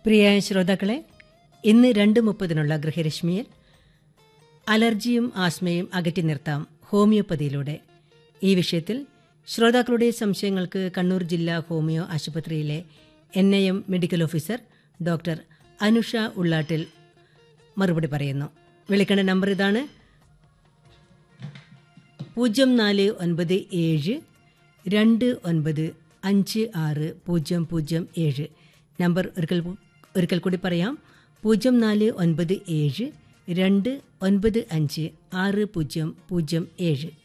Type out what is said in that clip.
പ്രിയ ശ്രോതാക്കളെ ഇന്ന് രണ്ട് മുപ്പതിനുള്ള ഗൃഹരശ്മിയിൽ അലർജിയും ആസ്മയും അകറ്റി നിർത്താം ഹോമിയോപ്പതിയിലൂടെ ഈ വിഷയത്തിൽ ശ്രോതാക്കളുടെ സംശയങ്ങൾക്ക് കണ്ണൂർ ജില്ലാ ഹോമിയോ ആശുപത്രിയിലെ N I M medical officer doctor Anusha Ullattil മറുപടി പറയുന്നു വിളിക്കേണ്ട നമ്പർ ഇതാണ് പൂജ്യം നാല് ഒൻപത് ഏഴ് രണ്ട് ഒൻപത് അഞ്ച് ആറ് പൂജ്യം പൂജ്യം ഏഴ് നമ്പർ ഒരിക്കൽ ഒരിക്കൽ കൂടി പറയാം പൂജ്യം നാല് ഒൻപത് ഏഴ് രണ്ട് ഒൻപത് അഞ്ച് ആറ് പൂജ്യം പൂജ്യം ഏഴ്